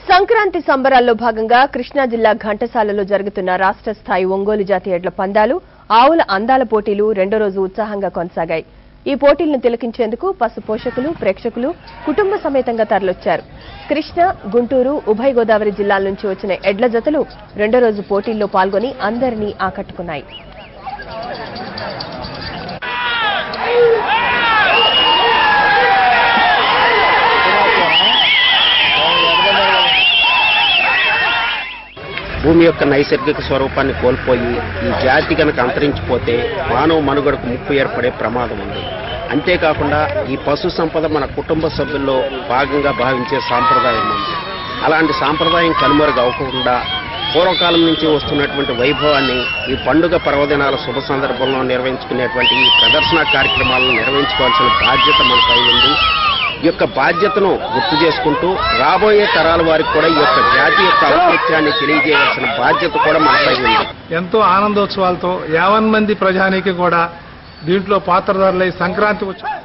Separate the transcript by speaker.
Speaker 1: సంక్రాంతి సంబరాల్లో భాగంగా కృష్ణా జిల్లా ఘంటసాలలో జరుగుతున్న రాష్ట్ర స్థాయి ఒంగోలు జాతి ఎడ్ల పందాలు ఆవుల అందాల పోటీలు రెండో రోజు ఉత్సాహంగా కొనసాగాయి ఈ పోటీలను తిలకించేందుకు పశు పోషకులు ప్రేక్షకులు కుటుంబ సమేతంగా తరలొచ్చారు కృష్ణా గుంటూరు ఉభయ గోదావరి జిల్లాల నుంచి వచ్చిన ఎడ్ల జతలు రెండో రోజు పోటీల్లో పాల్గొని అందరినీ ఆకట్టుకున్నాయి
Speaker 2: భూమి యొక్క నైసర్గిక స్వరూపాన్ని కోల్పోయి ఈ జాతి కనుక అంతరించిపోతే మానవ మనుగడకు ముప్పు ఏర్పడే ప్రమాదం ఉంది అంతేకాకుండా ఈ పశు సంపద మన కుటుంబ సభ్యుల్లో భాగంగా భావించే సాంప్రదాయం ఉంది అలాంటి సాంప్రదాయం కనుమరుగు అవ్వకుండా పూర్వకాలం నుంచి వస్తున్నటువంటి వైభవాన్ని ఈ పండుగ పర్వదినాల శుభ సందర్భంలో నిర్వహించుకునేటువంటి ఈ ప్రదర్శన కార్యక్రమాలను నిర్వహించుకోవాల్సిన బాధ్యత మనపై ఉంది ఈ యొక్క బాధ్యతను గుర్తు చేసుకుంటూ రాబోయే తరాల వారికి కూడా ఈ యొక్క జాతి యొక్క ఔన్నత్యాన్ని తెలియజేయాల్సిన బాధ్యత కూడా మనపై ఉంది
Speaker 3: ఎంతో ఆనందోత్సవాలతో యావన్ మంది ప్రజానికి కూడా దీంట్లో పాత్రధారులై సంక్రాంతి ఉత్సవం